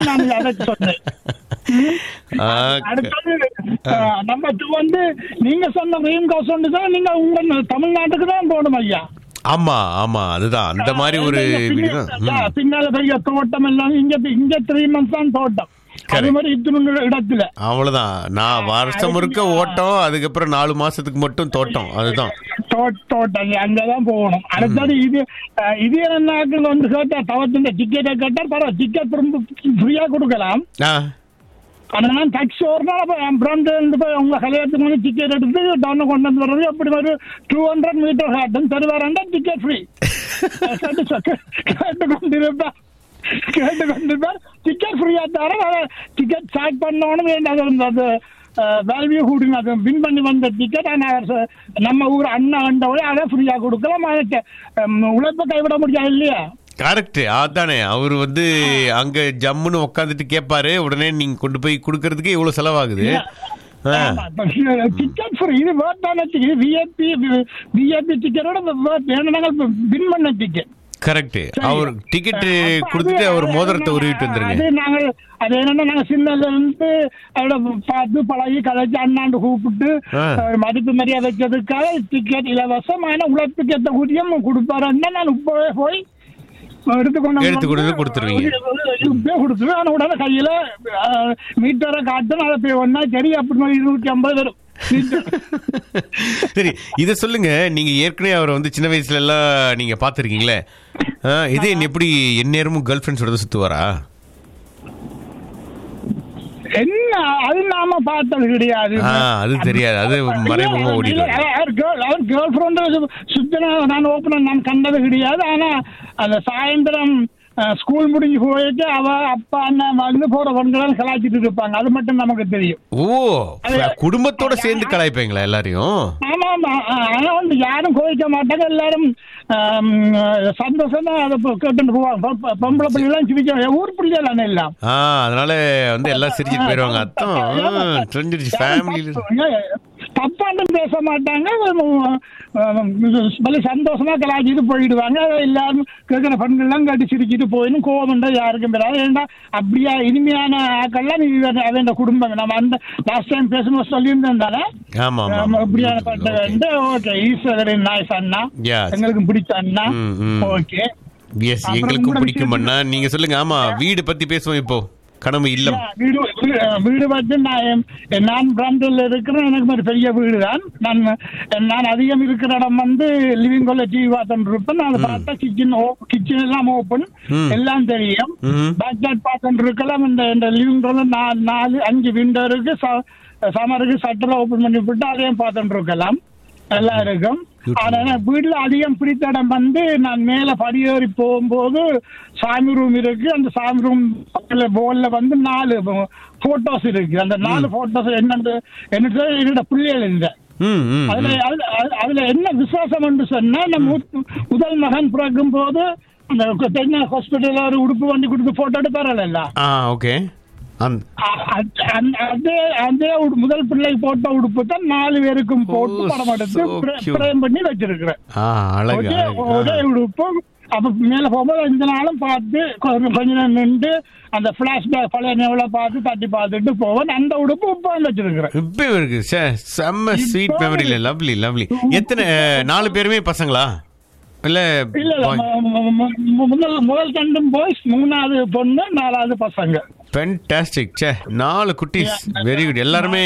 நான் அதை சொன்னேன் அடுத்தது நம்பர் டூ வந்து நீங்க சொன்ன ரீம் காசு வந்து தான் நீங்க உங்க தமிழ்நாட்டுக்கு தான் போகணும் ஐயா ஆமா ஆமா அதுதான் அந்த மாதிரி ஒரு இங்க வீடு பின்னால- தான் ம். பின்னால பெரிய தோட்டம் எல்லாம் இங்க இங்க த்ரீ மந்த்ஸ் தான் தோட்டம் அது Correct. மாதிரி இத்தினு இடத்துல அவ்வளவுதான் நான் வருஷம் முழுக்க ஓட்டம் அதுக்கப்புறம் நாலு மாசத்துக்கு மட்டும் தோட்டம் அதுதான் தோ- தோட்டம் அங்கதான் போகணும் அடுத்தது இது அஹ், இது என்ன வந்து கேட்டா தவத்தின் டிக்கெட்டை கேட்டா பரவாயில்ல டிக்கெட் திரும்ப ஃப்ரீயா கொடுக்கலாம் ஆ அதனால டாக்ஸி ஒரு நாள் அப்போ என் ஃப்ரெண்டு இருந்து போய் உங்க கல்யாணத்துக்கு வந்து டிக்கெட் எடுத்து டவுன் கொண்டு வந்து வர்றது அப்படி ஒரு டூ ஹண்ட்ரட் மீட்டர் காட்டும் தருவாரண்டா டிக்கெட் ஃப்ரீ கேட்டு கொண்டிருப்பா கேட்டு கொண்டிருப்பார் டிக்கெட் ஃப்ரீயா தர டிக்கெட் ஸ்டார்ட் பண்ணணும் வேண்டாம் அது வேல்யூ கூடுங்க அது வின் பண்ணி வந்த டிக்கெட் ஆனால் நம்ம ஊர் அண்ணா கண்டவரை அதை ஃப்ரீயா கொடுக்கலாம் அதுக்கு ஹம், உழைப்பை கைவிட முடியாது இல்லையா கரெக்ட் அதானே அவர் வந்து அங்க ஜம்முன்னு உட்காந்துட்டு கேட்பாரு உடனே நீங்க கொண்டு போய் கொடுக்கறதுக்கு இவ்வளவு செலவாகுது ஆ. டிக்கெட் ஃப்ரீ இது வேர்ட்டான டிக்கெட் இது விஐபி விஐபி டிக்கெட்டோட வேணும் நாங்கள் வின் பண்ண டிக்கெட் கரெக்ட் அவர் டிக்கெட் கொடுத்துட்டு அவர் மோதிரத்தை உருவிட்டு அது வந்துருங்க நாங்கள் அது என்னன்னா நாங்க சின்னதுல இருந்து அதோட பார்த்து பழகி கதைச்சு அண்ணாண்டு கூப்பிட்டு ஆ. அஹ், மதிப்பு மரியாதை வச்சதுக்காக டிக்கெட் இலவசமான உழைப்புக்கு ஏற்ற ஊதியம் கொடுப்பாருன்னா நான் இப்பவே போய் எடுத்து கொண்டு வந்து எடுத்து கொண்டு வந்து கொடுத்துருவீங்க. இப்பவே கொடுத்துருவேன் ஆனா உடனே கையில மீட்டரை காட்டும் அதை போய் ஒன்னா சரி அப்படி இருநூத்தி ஐம்பது வரும் சரி இத சொல்லுங்க நீங்க ஏற்கனவே அவரை வந்து சின்ன வயசுல எல்லாம் நீங்க பாத்திருக்கீங்களே இதே எப்படி எந்நேரமும் கேர்ள் ஃபிரெண்ட்ஸோட சுத்துவாரா என்ன அது நாம பார்த்தது கிடையாது ஆ, அது தெரியாது. அது மறைமுகமா ஓடிட்டு இல்ல, அவர் girl- அவர் கேர்ள் ஃப்ரெண்ட் சுத்தின நான் ஓப்பன நான் கண்டது கிடையாது ஆனா அந்த சாயந்தரம் ஸ்கூல் முடிஞ்சு போயிட்டு அவ அப்பா அண்ணன் வந்து போற பெண்களும் கலாய்ச்சிட்டு இருப்பாங்க அது மட்டும் நமக்கு தெரியும் ஓ குடும்பத்தோட சேர்ந்து கலாய்ப்பீங்களா எல்லாரையும் ஆமா ஆமா ஆ, ஆனா வந்து யாரும் கோவிக்க மாட்டாங்க எல்லாரும் ஆம், சந்தோஷமா அதை ப- கேட்டுட்டு போவாங்க பொ- பொ- பொம்பளை பிள்ளைலாம் சிரிக்க ஊர் பிள்ளைகள் எல்லாம் ஆ அதனால வந்து எல்லாம் சிரிச்சிட்டு போயிருவாங்க அதான் ஆ, தெரிஞ்சிருச்சு ஃபேமிலியில தப்பாண்டும் பேச மாட்டாங்க பல சந்தோஷமா கலாச்சிட்டு போயிடுவாங்க எல்லாரும் கேட்கிற பெண்கள்லாம் கட்டி சிரிச்சிட்டு போயிடும் கோவம் யாருக்கும் பெறாது ஏன்டா அப்படியா இனிமையான ஆக்கள்லாம் நீ அவன் குடும்பம் நம்ம அந்த லாஸ்ட் டைம் பேசணும் சொல்லியிருந்தேன் தானே ஆமா ஆமா ஆமா, இப்படியான பட்ட வந்து ஓகே ஈஸ்வரன் நாய்ஸ் அண்ணா Yes. எங்களுக்கும் பிடிச்ச அண்ணா ம், ம். ஓகே எஸ் அப்புறம் எங்களுக்கும் உங்களோட பிடிக்கும் அண்ணா நீங்க சொல்லுங்க ஆமா வீடு பத்தி பேசுவோம் இப்போ கனவு இல்லம் வீடு வீடு- வீடு வந்து நான் நான் பிராண்டில் இருக்கிறேன் எனக்கு ஒரு பெரிய வீடு தான் நான் நான் அதிகம் இருக்கிற இடம் வந்து லிவிங் ஹால்ல டிவி பார்த்துட்டு இருப்பேன் நான் பார்த்தா கிச்சன் கிச்சன் எல்லாம் ஓப்பன் ம். எல்லாம் தெரியும் ம். பேக் சைட் பார்த்துட்டு இருக்கலாம் இந்த இந்த லிவிங் ஹால்ல நாலு நாலு அஞ்சு விண்டோ இருக்கு சமருக்கு சட்டெல்லாம் ஓப்பன் பண்ணி விட்டு அதையும் பார்த்துட்டு இருக்கலாம் எல்லாம் இருக்கும் ஆனா எனக்கு வீட்டுல அதிகம் பிடித்த இடம் வந்து நான் மேல படியேறி போகும்போது சாமி ரூம் இருக்கு அந்த சாமி ரூம் பக்கத்துல போல்ல வந்து நாலு போட்டோஸ் இருக்கு அந்த நாலு போட்டோஸ் என்னன்னு என்னட்டு என்னோட பிள்ளைகள் இல்லை ம் ம் அதுல அதுல- அதுல- அதுல என்ன விசுவாசம் என்று சொன்னா நம்ம மூத்த- முதல் மகன் பிறக்கும் போது அந்த தென்னை ஹாஸ்பிட்டல்ல ஒரு உடுப்பு வண்டி கொடுத்து போட்டோ எடுப்பாரல்ல ஆ ஓகே அந் அ- அ- அந்த- அதே அதே உடு- முதல் பிள்ளை போட்ட உடுப்பு தான் நாலு பேருக்கும் போட்டு Oh, படம் எடுத்து so cute. பிரேம் பண்ணி வச்சிருக்கிறேன் ஆ அழகு ஒரே அழகு ஒரே ஆ. உடுப்பு அப்ப மேல போகும்போது இந்த நாளும் பார்த்து கொஞ்சம் கொஞ்ச நேரம் நின்று அந்த பிளாஷ்பேக் பழைய நிலவுல பார்த்து தட்டி பார்த்துட்டு போவேன் அந்த உடுப்பு இப்போ வச்சிருக்கிறேன் இப்பயும் இருக்கு சே, செம்ம ஸ்வீட் இப்போ மெமரியில லவ்லி லவ்லி எத்தனை அஹ், நாலு பேருமே பசங்களா இல்ல இல்ல இல்ல boy? ம- ம- ம- முதல் முதல் ரெண்டும் பாய்ஸ் மூணாவது பொண்ணு நாலாவது பசங்க ஃபென்டாஸ்டிக் சே நாலு குட்டீஸ் வெரி குட் எல்லாருமே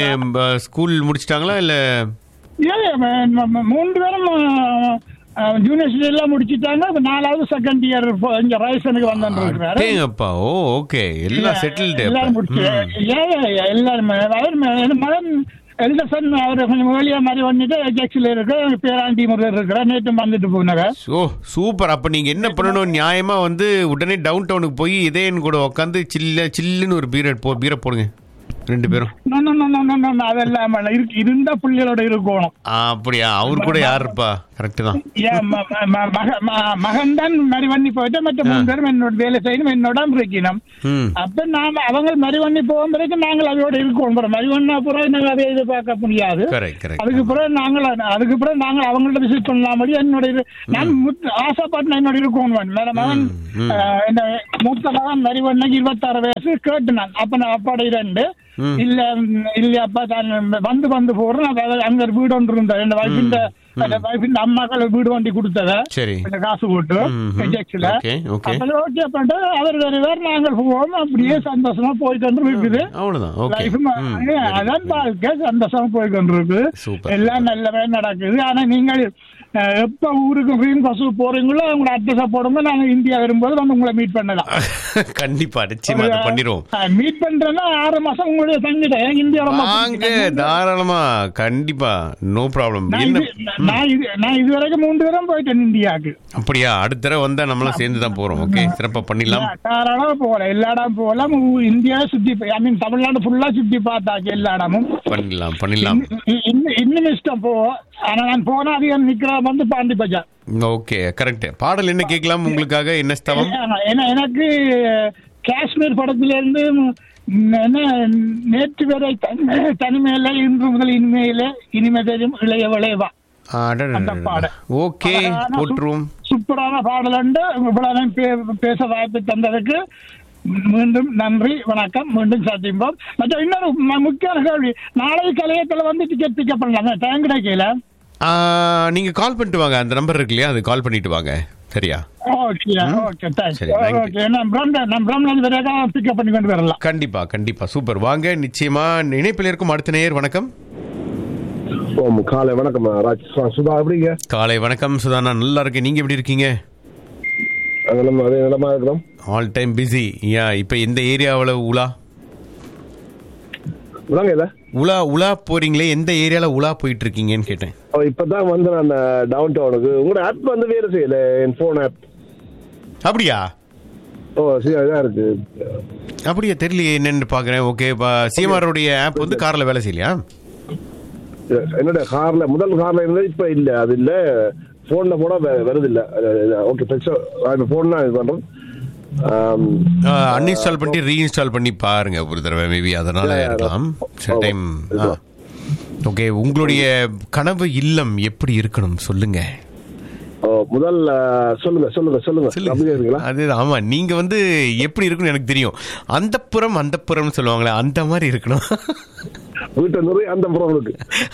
ஸ்கூல் முடிச்சிட்டாங்களா இல்ல இல்ல ம- ம- ம- மூன்று பேரும் யூனிவர்சிட்டி எல்லாம் முடிச்சிட்டாங்க இப்ப நாலாவது செகண்ட் இயர் இங்க ரைசனுக்கு வந்துருக்கிறாரு அடேங்கப்பா ஓ ஓகே எல்லாம் செட்டில்டு எல்லாரும் முடிச்சு ஏன் எல்லாரும் அவர் ம- என் மகன் எல்டசன் அவர் கொஞ்சம் வேலையா மாதிரி வந்துட்டு ஜெக்ஸில் இருக்கு பேராண்டி முருகர் இருக்கிறார் நேற்று வந்துட்டு போனாங்க ஓ சூப்பர் அப்ப நீங்க என்ன பண்ணணும் நியாயமா வந்து உடனே டவுன் டவுனுக்கு போய் இதேன்னு கூட உட்காந்து சில்ல சில்லுன்னு ஒரு பீரை போ பீரை போடுங்க ரெண்டு பேரும் No, no, no, no, no, no, no, அதெல்லாம் வேணாம். இருக்கு- இருந்த பிள்ளைகளோட இருக்கணும் ஆ, அப்படியா அவர் கூட யார் இருப்பா கரெக்ட் தான் என் ம- ம- ம- மக- ம- மகன் தான் மறு பண்ணி போயிட்டு மற்ற மூணு பேரும் என்னோட வேலை செய்யணும் என்னோட இருக்கணும் ம் அப்ப நாம அவங்க மறு பண்ணி போகும் பிறகு நாங்கள் அதோட இருக்கணும் பிறகு மறு பண்ணா பிறகு நாங்கள் அதை எதிர்பார்க்க முடியாது கரெக்ட் கரெக்ட் அதுக்கு பிறகு நாங்கள் அதுக்கு பிறகு நாங்கள் அவங்கள்ட்ட விசிட் பண்ணலாம் மாதிரி என்னோட இது நான் முத்- ஆசைப்பட்டு என்னோட இருக்கணும் மேல மகன் ம். அஹ், இந்த மூத்த மகன் மறிவண்ணக்கு இருபத்தாறு வயசு கேட்டு நான் அப்ப நான் அப்பாட இரண்டு ம். இல்ல ம், இல்ல அப்பா தான் வந்து வந்து போறேன் அப்ப அது அங்க ஒரு வீடு ஒன்று இருந்தது என் வைஃபின் அந்த வைஃபின் அம்மாக்கள் வீடு வண்டி கொடுத்தத சரி இந்த காசு போட்டு ம், ம். எஜெக்ஸ்ல ஓகே ஓகே அப்ப ஓகே பண்ணிட்டு அவர் வருவார் நாங்கள் போவோம் அப்படியே சந்தோஷமா போயிட்டு வந்து இருக்குது அவ்வளவுதான் ஓகே லைஃப் அதான் வாழ்க்கை சந்தோஷமா போய் கொண்டிருக்கு Super. எல்லாம் நல்லவே நடக்குது ஆனா நீங்கள் அஹ், எப்ப ஊருக்கு கிரீன் பஸ் போறீங்களோ உங்களை அட்ரஸ் போடுங்க நாங்க இந்தியா வரும்போது வந்து உங்களை மீட் பண்ணலாம் கண்டிப்பா நிச்சயமா அதை பண்ணிடுவோம் மீட் பண்றேன்னா ஆறு மாசம் உங்களுடைய தங்கிட்டேன் இந்தியாவில வாங்க தாராளமா கண்டிப்பா நோ ப்ராப்ளம் நான் என்ன இது- நான் இது நான் இது வரைக்கும் மூன்று தரம் போயிட்டேன் இந்தியாவுக்கு அப்படியா அடுத்த தடவை வந்தா நம்மளாம் சேர்ந்து தான் போறோம் ஓகே சிறப்பா பண்ணிடலாம் தாராளமா போகலாம் எல்லா இடம் போகலாம் ஊ- இந்தியாவை சுத்தி ஐ மீன் தமிழ்நாடு ஃபுல்லா சுத்தி பார்த்தாச்சு எல்லா இடமும் பண்ணிடலாம் பண்ணிடலாம் இ- இன்னும் இன்னும் இஷ்டம் போ ஆனா நான் போனா அதிகம் நிக்கிற வந்து பாண்டி பஜார் ஓகே கரெக்ட் பாடல் என்ன கேட்கலாம் உங்களுக்காக என்ன ஸ்தவம் ஆமா, ஏன்னா எனக்கு காஷ்மீர் படத்துல இருந்து ம், என்ன நேற்று வரை தனி- தனிமையில இன்று முதல் இனிமையில இனிமை தெரியும் இளைய விளைவா அந்த பாடல். ஓகே அழகான சு- போட்டுருவோம் சூப்பரான பாடல் உண்டு இவ்வளவு நேரம் பே- பேச வாய்ப்பு தந்ததுக்கு மீண்டும் நன்றி வணக்கம் மீண்டும் சந்திப்போம் மற்ற இன்னொரு ம- முக்கியமான கேள்வி நாளை கலையத்துல வந்து டிக்கெட் பிக்கப் பண்ணலாம் டைம் கிடைக்கல ஆ, நீங்க கால் பண்ணிட்டு வாங்க அந்த நம்பர் இருக்கு இல்லையா அது கால் பண்ணிட்டு வாங்க சரியா ஓகே ஓகே சரி, தேங்க்ஸ் thank you. ஓகே நான் பிரம்ல நான் பிரம்ல வரைக்கும் பிக்கப் பண்ணி கொண்டு வரலாம் கண்டிப்பா கண்டிப்பா சூப்பர் வாங்க நிச்சயமா இணைப்பில் இருக்கும் அடுத்த நேயர் வணக்கம் ஓம் காலை வணக்கம் ராஜ் சு- சுதா எப்படிங்க காலை வணக்கம் சுதானா நல்லா இருக்கேன் நீங்க எப்படி இருக்கீங்க அங்க நம்ம அதே நிலமா இருக்கிறோம் ஆல் டைம் பிஸி யா இப்போ எந்த ஏரியாவில் உலா விளங்க இல்ல உலா உலா போறீங்களே எந்த ஏரியால உலா போயிட்டு இருக்கீங்கன்னு கேட்டேன் ஓ, இப்பதான் வந்து நான் டவுன் டவுனுக்கு உங்களோட ஆப் வந்து வேலை செய்யல என் போன் ஆப் அப்படியா ஓ சரி அதான் இருக்கு அப்படியா தெரியலையே என்னன்னு பாக்குறேன் ஓகே சிஎம்ஆருடைய ஆப் வந்து கார்ல வேலை செய்யலையா என்னோட கார்ல முதல் கார்ல இருந்தது இப்ப இல்ல அது இல்ல போன்ல போட வ- வருது இல்ல ஓகே பிரச்சனை போன் தான் இது பண்றோம் ஆம், அன்இன்ஸ்டால் பண்ணி ரீஇன்ஸ்டால் பண்ணி பாருங்க ஒரு தடவை மேபி அதனால Yeah, yeah, இருக்கலாம் சில ஆமா. டைம் இதுதான். ஓகே உங்களுடைய கனவு இல்லம் எப்படி இருக்கணும் சொல்லுங்க ஓ, முதல் ஆ, சொல்லுங்க சொல்லுங்க சொல்லுங்க அப்படியே இருக்கீங்களா அது ஆமா நீங்க வந்து எப்படி இருக்குன்னு எனக்கு தெரியும் அந்த புறம் அந்த புறம்னு சொல்லுவாங்களே அந்த மாதிரி இருக்கணும் வீட்டை நிறைய அந்த புறம் இருக்கு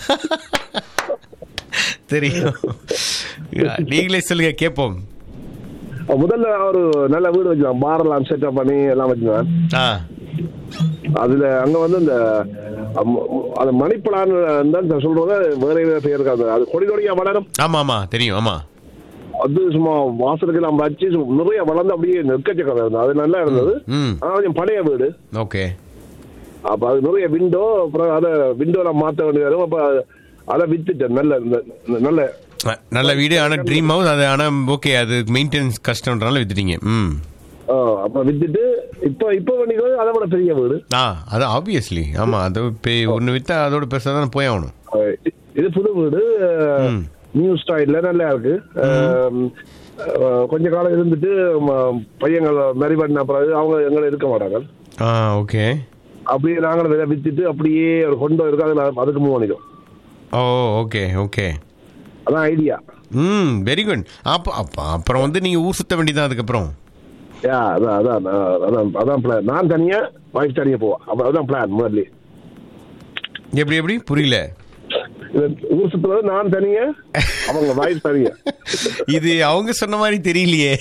தெரியும் நீங்களே சொல்லுங்க கேட்போம் ஓ, முதல்ல ஒரு நல்ல வீடு வச்சுருவான் பாரெல்லாம் செட்டப் பண்ணி எல்லாம் வச்சுருவான் ஆ அதுல அங்க வந்து இந்த அம், அது மணிப்பலான்னு தான் சொல்றது வேற வேற பேர் இருக்காது அது கொடி கொடியா வளரும் ஆமா ஆமா தெரியும் ஆமா அது சும்மா வாசலுக்கு எல்லாம் வச்சு சும்மா நிறைய வளர்ந்து அப்படியே நெற்கச்சக்கம் இருந்தது அது நல்லா இருந்தது ம் ஆனா கொஞ்சம் பழைய வீடு ஓகே அப்ப அது நிறைய விண்டோ அப்புறம் அதை விண்டோல மாத்த வேண்டியது வரும். அப்ப அதை வித்துட்டேன் நல்ல நல்ல- நல்ல அஹ், நல்ல வீடு ஆனா ட்ரீம் ஹவுஸ் அது ஆனா ஓகே அது மெயின்டெனன்ஸ் கஷ்டம்ன்றனால வித்துட்டீங்க ம் ஆ, அப்ப வித்துட்டு இப்ப இப்ப பண்ணிக்கிறது அதை விட பெரிய வீடு ஆ அது ஆப்வியஸ்லி ஆமா அது இப்போ ஒன்று வித்தா அதோட பெருசாக தானே போய் ஆகணும் ஆ, இ- இது புது வீடு ம். நியூ ஸ்டைல்ல நல்லா இருக்கு ஆம், ஆ, கொஞ்ச காலம் இருந்துட்டு ம- பையங்கள் மேரி பண்ண பிறகு அவங்க எங்களை இருக்க மாட்டாங்க ஆ ஓகே அப்படியே நாங்களும் விதை வித்துட்டு அப்படியே ஒரு கொண்டு இருக்கு அதுல அதுக்கு மூவ் பண்ணிடும் ஓ ஓகே ஓகே அதான் ஐடியா ம் வெரி குட் அப்போ அப்போ அப்புறம் வந்து நீங்கள் ஊர் சுத்த வேண்டியதான் அதுக்கப்புறம் யா அதான் அதான் நான் அதான் அதான் பிளான் நான் தனியா வைஃப் தனியா போவா அப்ப அதான் பிளான் முதல்ல எப்படி எப்படி புரியல இது ஊர் சுத்துறது நான் தனியா அவங்க வைஃப் தனியா இது அவங்க சொன்ன மாதிரி தெரியலையே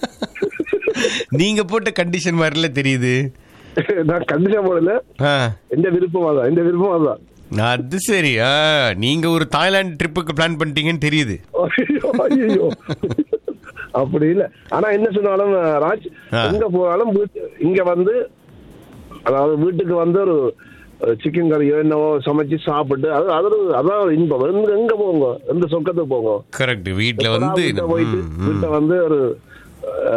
நீங்க போட்ட கண்டிஷன் மாதிரில தெரியுது நான் கண்டிஷன் போடல ஆ எந்த விருப்பம் அதான் எந்த விருப்பம் அதான் அது சரி ஆ நீங்க ஒரு தாய்லாந்து ட்ரிப்புக்கு பிளான் பண்ணிட்டீங்கன்னு தெரியுது ஐயோ, ஐயோ. அப்படி இல்ல ஆனா என்ன சொன்னாலும் ராஜ் ஆ. எங்க போனாலும் வீட்டு இங்க வந்து அதாவது வீட்டுக்கு வந்து ஒரு சிக்கன் கறியோ என்னவோ சமைச்சு சாப்பிட்டு அது அது ஒரு- அதான் ஒரு இன்பம் எங்க எங்க போங்க எந்த சொக்கத்துக்கு போங்க கரெக்ட் வீட்டில் வந்து வீட்டை போயிட்டு ம், ம். வீட்டை வந்து ஒரு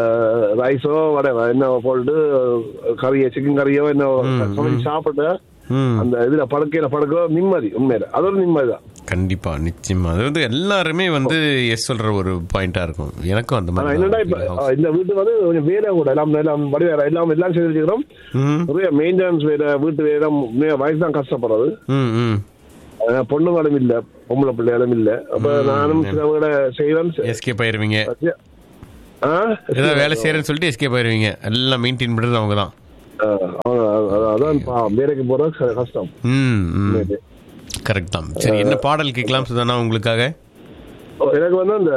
ரைஸோ வட என்ன போட்டு கறியோ சிக்கன் கறியோ என்ன சமைச்சு சாப்பிட்டு ம். அந்த இதுல படுக்கையில படுக்க நிம்மதி உண்மையில அது ஒரு நிம்மதி தான் கண்டிப்பா நிச்சயமா அது வந்து எல்லாருமே வந்து எஸ் சொல்ற ஒரு பாயிண்டா இருக்கும் எனக்கும் அந்த ஆனா மாதிரி என்னடா தான் இப்ப feel அஹ், ஆகும். இந்த வீட்டு வந்து கொஞ்சம் வேலை கூட எல்லாம் எல்லாம் வடி வேற எல்லாம் எல்லாம் செய்து வச்சுக்கிறோம் ம் நிறைய மெயின்டெனன்ஸ் வேலை வீட்டு வேலை உண்மையா வயசு தான் கஷ்டப்படுறது ம் ம் அஹ், பொண்ணுங்களும் இல்ல பொம்பளை பிள்ளைகளும் இல்ல அப்ப நானும் சில வேலை செய்வேன் எஸ்கேப் ஆயிருவீங்க ஆ? ஏதாவது வேலை செய்யறேன்னு சொல்லிட்டு எஸ்கேப் ஆயிருவீங்க எல்லாம் மெயின்டைன் பண்றது அவங்க தான் அஹ், அதான், அதான், அதான் பாவம். வேலைக்கு போறது ச- கஷ்டம் ம் ம் கரெக்ட் தான் சரி என்ன பாடல் கேட்கலாம் சுதானா உங்களுக்காக எனக்கு வந்து அந்த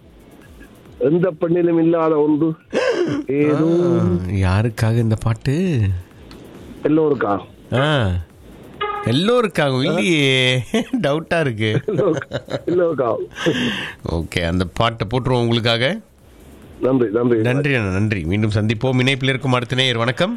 எந்த பெண்ணிலும் இல்லாத ஒன்று ஏதோ ஆ, யாருக்காக இந்த பாட்டு எல்லோருக்கா ஆ எல்லோருக்காகவும் இல்லையே டவுட்டா இருக்கு எல்லோருக்கா ஓகே அந்த பாட்டை போட்டுருவோம் உங்களுக்காக நன்றி நன்றி நன்றி அண்ணா, நன்றி மீண்டும் சந்திப்போம் இணைப்பில் இருக்கும் அடுத்த நேயர் வணக்கம்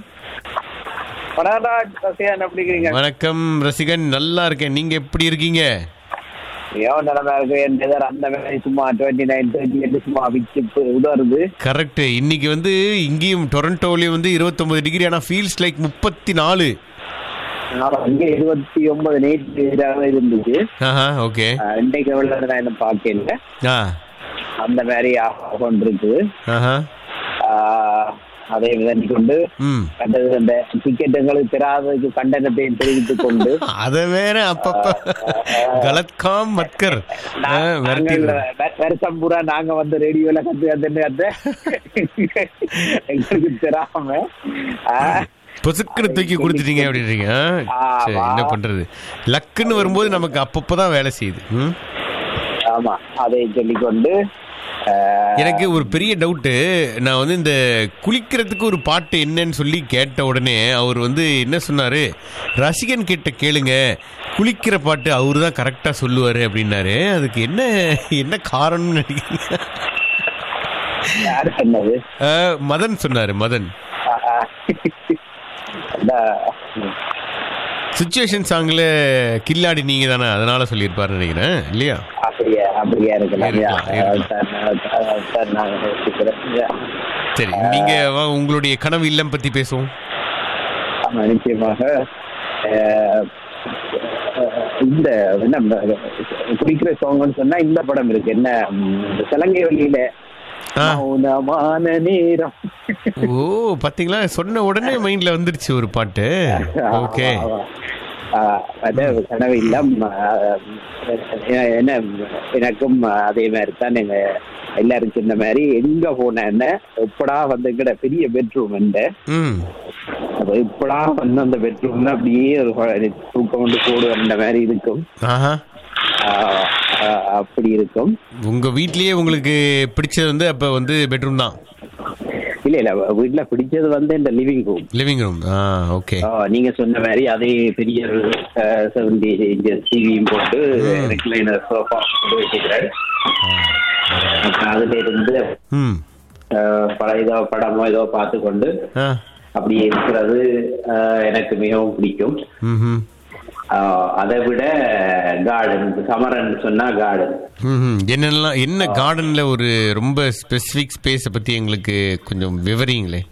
பனாராஜ் ரசிகன் எப்படி இருக்கிறீங்க வணக்கம் ரசிகன் நல்லா இருக்கேன் நீங்க எப்படி இருக்கீங்க ஏன் நிலைமை இருக்கு என் எதிர் அந்த வேலை சும்மா டுவெண்ட்டி நைன் தேர்ட்டி எட்டு சும்மா விச்சு உதவுறது கரெக்ட் இன்னைக்கு வந்து இங்கேயும் டொரண்டோலயும் வந்து 29 டிகிரி ஆனா ஃபீல்ஸ் லைக் முப்பத்தி நாலு ஆனா இங்க இருபத்தி ஒன்பது நேற்று இருந்துச்சு ஆஹா ஓகே அஹ் இன்றைக்கு எவ்வளவு நான் இன்னும் பார்க்கல ஆ அந்த மாதிரி கொண்டிருக்கு ஆஹா அதை விதண்டி கொண்டு ம் அடுத்தது அந்த டிக்கெட் எங்களுக்கு பெறாததுக்கு கண்டனத்தை தெரிவித்துக் கொண்டு அத வேற அப்பப்ப கலத்காம் மத்கர் ஆ, நாங்கள் மிரட்டிடுறோம். வ- வருஷம் பூரா நாங்க வந்து ரேடியோல கத்து கத்துன்னு கத்த எங்களுக்கு தெரியாம ஆஹ், பொசுக்குன்னு தூக்கி கொடுத்துட்டீங்க அப்படின்றீங்க ஆ? சரி ஆமா. என்ன பண்றது லக்குன்னு வரும்போது நமக்கு அப்பப்பதான் வேலை செய்யுது ம்? ஆமா அதை சொல்லிக்கொண்டு ஆஹ், எனக்கு ஒரு பெரிய டவுட்டு நான் வந்து இந்த குளிக்கிறதுக்கு ஒரு பாட்டு என்னன்னு சொல்லி கேட்ட உடனே அவர் வந்து என்ன சொன்னாரு ரசிகன் கிட்ட கேளுங்க குளிக்கிற பாட்டு அவரு தான் கரெக்டா சொல்லுவாரு அப்படின்னாரு அதுக்கு என்ன என்ன காரணம்னு நினைக்கிறீங்க யாரு சொன்னது ஆஹ், மதன் சொன்னாரு மதன் ஆஹ், அதான், சுச்சுவேஷன் சாங்ல கில்லாடி நீங்க தானே அதனால சொல்லியிருப்பாருன்னு நினைக்கிறேன் இல்லையா அப்படியே அப்படியே இருக்கலாம் இருக்கலாம், இருக்கலாம். சார், நான் சார் நாங்க யோசிக்கிறேன். சரி நீங்க வா, உங்களுடைய கனவு இல்லம் பத்தி பேசுவோம் ஆமா நிச்சயமாக ஆஹ், இந்த என்ன குடிக்கிற சாங்னு சொன்னா இந்த படம் இருக்கு என்ன ம், இந்த சலங்கை வழியில ஆ. மௌனமான நேரம் ஓ பாத்தீங்களா சொன்ன உடனே மைண்ட்ல வந்துருச்சு ஒரு பாட்டு ஓகே ஆமா, ஆமா. ஆஹ், அது கனவு இல்லம் ஆஹ், என்ன எனக்கும் அதே மாதிரி தான் எங்க எல்லாரும் சொன்ன மாதிரி எங்க போனேன்னு எப்படா வந்துங்கிற பெரிய பெட்ரூம் இந்த ம் அப்ப இப்படா வந்து அந்த பெட்ரூம்ல அப்படியே ஒரு கொ- தூக்கம் வந்து போடுவேன் மாதிரி இருக்கும் ஆஹா ஆஹ், ஆஹ், அப்படி இருக்கும் உங்க வீட்லயே உங்களுக்கு பிடிச்சது வந்து அப்ப வந்து பெட்ரூம் தான் இல்ல இல்ல வீட்டுல பிடிச்சது வந்து இந்த லிவிங் ரூம் லிவிங் ரூம் ஆ ஓகே நீங்க சொன்ன மாதிரி அதே பெரிய செவன்டி இன்ச்சஸ் டிவியும் போட்டு ரெக்லைனர் சோஃபா போட்டு வச்சுக்கிறேன் அப்புறம் அதுல இருந்து ம் ஆஹ், படம் ஏதோ படமோ ஏதோ பார்த்து கொண்டு ஆ அப்படியே இருக்கிறது ஆஹ், எனக்கு மிகவும் பிடிக்கும் ம் ஆஹ், அதை விட கார்டன் சமரன் சொன்னா கார்டன் ம் என்னெல்லாம் என்ன கார்டன்ல ஒரு ரொம்ப ஸ்பெசிபிக் ஸ்பேஸ பத்தி எங்களுக்கு கொஞ்சம் விவரிங்களே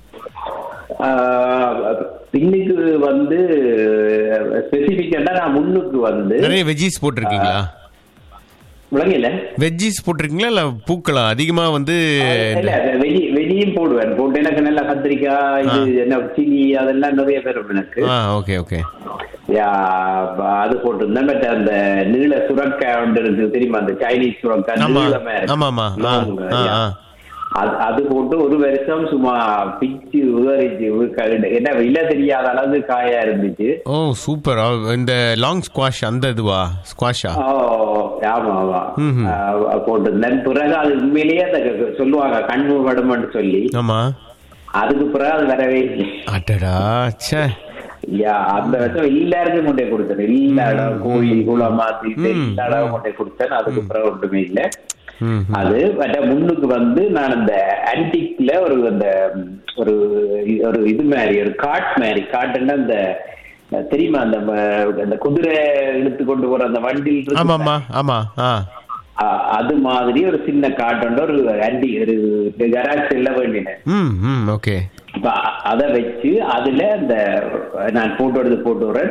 பின்னுக்கு வந்து ஸ்பெசிபிக்கா நான் முன்னுக்கு வந்து நிறைய வெஜ்ஜீஸ் போட்டிருக்கீங்களா விளங்கல வெஜ்ஜீஸ் போட்டிருக்கீங்களா இல்ல பூக்களா அதிகமா வந்து இல்ல வெஜி வெஜியும் போடுவேன் போட்டு எனக்கு நல்லா கத்திரிக்காய் இது என்ன சில்லி அதெல்லாம் நிறைய பேர் எனக்கு ஆ ஓகே ஓகே யா, அது போட்டிருந்தேன் பட் அந்த நீள சுரக்காய் ஒன்று இருக்கு தெரியுமா அந்த சைனீஸ் சுரக்காய் ஆமா நீளமா இருக்கு. ஆமா ஆமா ஆ long, ஆ யா. ஆ அது அது போட்டு ஒரு வருஷம் சும்மா பிச்சு உதறிச்சு என்ன விலை தெரியாத அளவு காயா இருந்துச்சு ஓ சூப்பர் இந்த லாங் ஸ்குவாஷ் அந்த இதுவா ஸ்குவாஷா ஓ, ஆமா ஆமா ம்ஹும். ஆ, போட்டிருந்தேன் பிறகு அது உண்மையிலேயே அந்த க- சொல்லுவாங்க கண்மு படுமன்னு சொல்லி ஆமா அதுக்கு பிறகு அது வரவே இல்லை அடடா ச்சே யா அந்த வருஷம் எல்லாருக்கும் கொண்டே கொடுத்தேன் எல்லா இடம் கோயில் குளம் மாத்திட்டு ம், எல்லா இடம் கொண்டே கொடுத்தேன் அதுக்கு பிறகு ஒன்றுமே இல்லை ம் அது பட் முன்னுக்கு வந்து நான் அந்த ஆன்டிக்ல ஒரு அந்த ம், ஒரு ஒரு இது மாதிரி ஒரு காட் மாதிரி காட்டுன்னா அந்த அஹ், தெரியுமா அந்த ம- அந்த குதிரை இழுத்து கொண்டு போற அந்த வண்டியில் இருக்கு ஆமா ஆமா ஆமா ஆ அ- அது மாதிரி ஒரு சின்ன காட்டுன்ற ஒரு ஆன்டி ஒரு கராஜ் செல்ல வேண்டினேன் ம் ம் ஓகே இப்ப அ- அத வச்சு அதுல அந்த நான் போட்டோ எடுத்து போட்டு விடுறேன்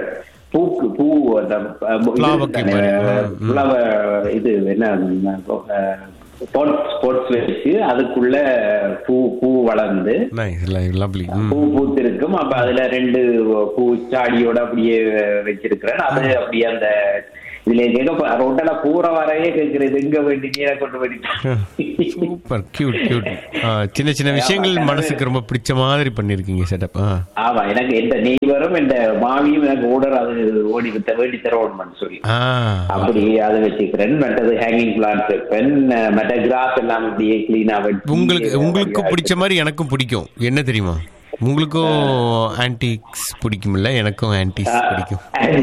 பூக்கு பூ அந்த அஹ், இது Flower தானே, மாதிரி. ம், ம். flower இது என்ன ஸ்போர்ட்ஸ் வச்சு அதுக்குள்ள பூ பூ வளர்ந்து நைஸ் லவ்லி பூ பூத்திருக்கும் அப்ப அதுல ரெண்டு பூ சாடியோட அப்படியே வச்சிருக்கிறேன் அது அப்படியே அந்த இதுல எங்க ரோட்டல பூர வரையே கேக்குறது எங்க வேண்டி நீரை கொண்டு போயிட்டு சூப்பர் கியூட் கியூட் சின்ன சின்ன விஷயங்கள் மனசுக்கு ரொம்ப பிடிச்ச மாதிரி பண்ணிருக்கீங்க செட்டப் ஆ ஆமா எனக்கு எந்த நெய்வரும் எந்த மாவியும் எனக்கு ஓடர் அது ஓடி வித்த வேண்டி தரோன்னு சொல்லி ஆ அப்படி அதை வச்சுக்கிறேன் மற்றது ஹேங்கிங் பிளான்ட் வைப்பேன் அஹ் மற்ற கிராஸ் எல்லாம் அப்படியே கிளீனா வெட்டி உங்களுக்கு உங்களுக்கு பிடிச்ச மாதிரி எனக்கும் பிடிக்கும் என்ன தெரியுமா உங்களுக்கும் ஆன்டிக்ஸ் பிடிக்கும்ல எனக்கும் ஆன்டிக்ஸ் பிடிக்கும்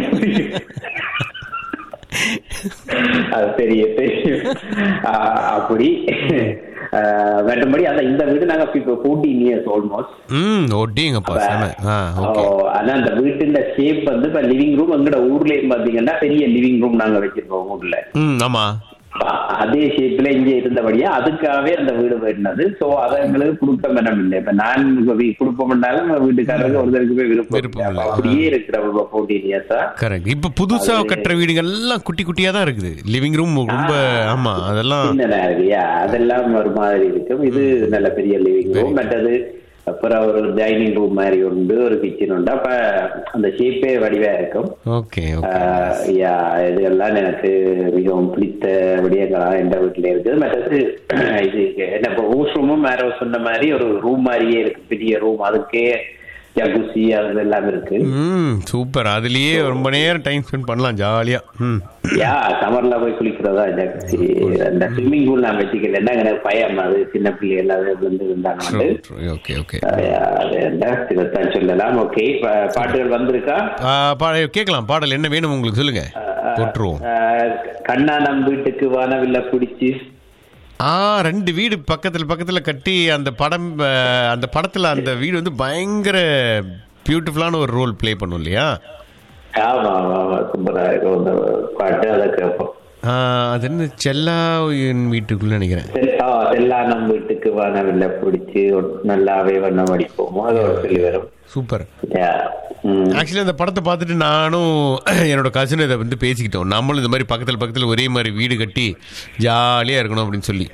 அது தெரிய தெரியும் அஹ் அப்படி அஹ் மற்றபடி அந்த இந்த வீடு நாங்க ஃபோர்டீன் இயர்ஸ் ஆல்மோஸ்ட் ம் ஒட்டிங்கப்பா செம ஆ ஓகே ஆனா அந்த வீட்டின் ஷேப் வந்து இப்ப லிவிங் ரூம் எங்கட ஊர்லயும் பாத்தீங்கன்னா பெரிய லிவிங் ரூம் நாங்க வச்சிருக்கோம் ஊர்ல ம் ஆமா அப்ப அதே ஷேப்ல இங்க இருந்தபடியா அதுக்காகவே அந்த வீடு போயிருந்தது சோ அதை எங்களுக்கு கொடுக்க மனம் இல்லை இப்ப நான் கொடுப்போம்னாலும் வீட்டுக்காரருக்கு ஒருத்தருக்கு போய் விருப்பம் விருப்பம் இல்லை. இல்லை. அப்ப அப்படியே இருக்கிற ஃபோர்டீன் இயர்ஸா கரெக்ட் இப்ப புதுசா கட்டுற வீடுகள் எல்லாம் குட்டி குட்டியா தான் இருக்குது லிவிங் ரூம் ரொம்ப ஆமா அதெல்லாம் சின்னதா இருக்குயா அதெல்லாம் ஒரு மாதிரி இருக்கும் இது நல்ல பெரிய லிவிங் ரூம் மற்றது அப்புறம் ஒரு டைனிங் ரூம் மாதிரி உண்டு ஒரு கிச்சன் உண்டு அப்ப அந்த ஷேப்பே வடிவா இருக்கும் ஓகே ஓகே ஆஹ் யா இதெல்லாம் எனக்கு மிகவும் பிடித்த விடயங்களா எந்த வீட்டுல இருக்குது மற்றது இது என்ன இப்போ ஹூஸ் ரூமும் மேரோ சொன்ன மாதிரி ஒரு ரூம் மாதிரியே இருக்கு பெரிய ரூம் அதுக்கே ஜகுசி அது எல்லாம் இருக்கு ம் சூப்பர் அதுலயே ரொம்ப நேரம் டைம் ஸ்பெண்ட் பண்ணலாம் ஜாலியா ம் யா சமர்ல போய் குளிக்கிறதா ஜகுசி அந்த ஸ்விம்மிங் பூல் நான் வச்சுக்கல என்ன எனக்கு பயம் அது சின்ன பிள்ளை எல்லாம் விழுந்து இருந்தாங்க ஓகே ஓகே இதைத்தான் சொல்லலாம் ஓகே பாட்டுகள் வந்திருக்கா கேட்கலாம் பாடல் என்ன வேணும் உங்களுக்கு சொல்லுங்க போட்டுருவோம் ஆஹ் கண்ணா நம் வீட்டுக்கு வானவில்ல பிடிச்சி ஆ ரெண்டு வீடு பக்கத்துல பக்கத்துல கட்டி அந்த படம் அஹ், அந்த படத்துல அந்த வீடு வந்து பயங்கர பியூட்டிஃபுல்லான ஒரு ரோல் ப்ளே பண்ணும் இல்லையா ஆமா ஆமா ஆமா சூப்பரா இருக்கும் அந்த பாட்டு அதை கேட்போம் ஆ, அது என்ன செல்லா என் வீட்டுக்குள்ள நினைக்கிறேன் செல்- ஆ, செல்லா நம் வீட்டுக்கு வானவில்ல பிடிச்சி நல்லாவே வண்ணம் அடிப்போமோ அதோட சொல்லி வரும் சூப்பர் Yeah. ம். ஆக்சுவலி அந்த படத்தை பார்த்துட்டு நானும் என்னோட கசின் இதை வந்து பேசிக்கிட்டோம் நம்மளும் இந்த மாதிரி பக்கத்தில் பக்கத்தில் ஒரே மாதிரி வீடு கட்டி ஜாலியாக இருக்கணும் அப்படின்னு சொல்லி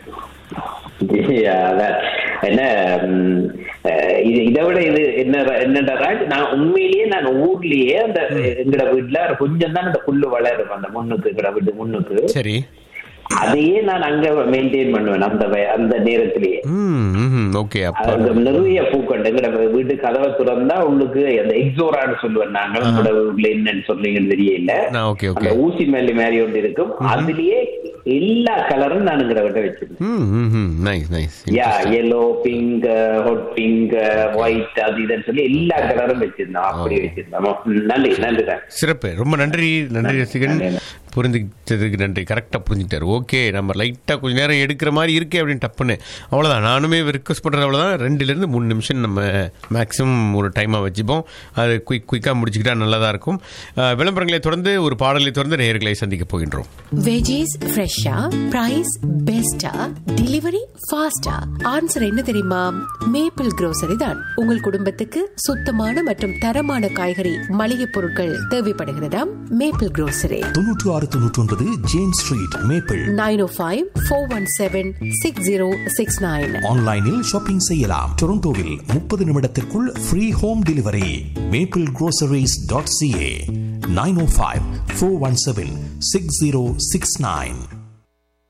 Yeah, அதான். என்ன ம், அஹ், இது இதை விட இது என்ன என்னடா ராஜ், நான் உண்மையிலேயே நான் ஊர்லயே அந்த எங்கட வீட்டுல கொஞ்சம் தான் அந்த புல்லு வளரும் அந்த முன்னுக்கு எங்கட வீட்டு முன்னுக்கு சரி அதையே நான் அங்க மெயின்டைன் பண்ணுவேன் அந்த வய- அந்த நேரத்திலேயே ம் ஓகே அப்போ அங்க நிறைய பூக்கண்டு எங்கட வீட்டு கதவை திறந்தா உள்ளுக்கு அந்த எக்ஸோரான்னு சொல்லுவேன் நாங்க உங்களோட வீட்டுல என்னன்னு சொல்றீங்கன்னு தெரியல நான் ஓகே அந்த ஓகே ஊசி மேலி மாதிரி ஒன்று இருக்கும் அதுலயே எல்லா கலரும் நான் எங்கட வீட்டை வச்சிருக்கேன் ம் ம் ம் nice nice yeah yellow pink hot pink white அது இதுன்னு சொல்லி எல்லா கலரும் வச்சிருந்தோம் அப்படி வச்சிருந்தோம் ம், நன்றி நன்றி தான் சிறப்பு ரொம்ப நன்றி நன்றி ரசிகன் நன்றி. புரிஞ்சுக்கிட்டதுக்கு நன்றி கரெக்டாக புரிஞ்சுக்கிட்டாரு ஓகே நம்ம லைட்டாக கொஞ்ச நேரம் எடுக்கிற மாதிரி இருக்கே அப்படின்னு டப்புன்னு அவ்வளோதான் நானுமே ரிக்வஸ்ட் பண்ணுறது அவ்வளோதான் ரெண்டுலேருந்து மூணு நிமிஷம் நம்ம மேக்ஸிமம் ஒரு டைமாக வச்சுப்போம் அது குயிக் குயிக்காக முடிச்சுக்கிட்டா நல்லதாக இருக்கும் அஹ், விளம்பரங்களை தொடர்ந்து ஒரு பாடலை தொடர்ந்து நேயர்களை சந்திக்க போகின்றோம் வெஜிஸ் ஃப்ரெஷ்ஷா பிரைஸ் பெஸ்டா டெலிவரி ஃபாஸ்டா ஆன்சர் என்ன தெரியுமா மேப்பிள் grocery தான் உங்கள் குடும்பத்துக்கு சுத்தமான மற்றும் தரமான காய்கறி மளிகை பொருட்கள் தேவைப்படுகிறதா மேப்பிள் grocery தொன்னூற்று ஆறு தொன்னூற்றி ஒன்பது James street maple nine O five four one seven six zero six nine ஆன்லைனில் ஷாப்பிங் செய்யலாம் டொரண்டோவில் முப்பது நிமிடத்திற்குள் free home delivery maple groceries.ca dot CA nine O five four one seven six zero six nine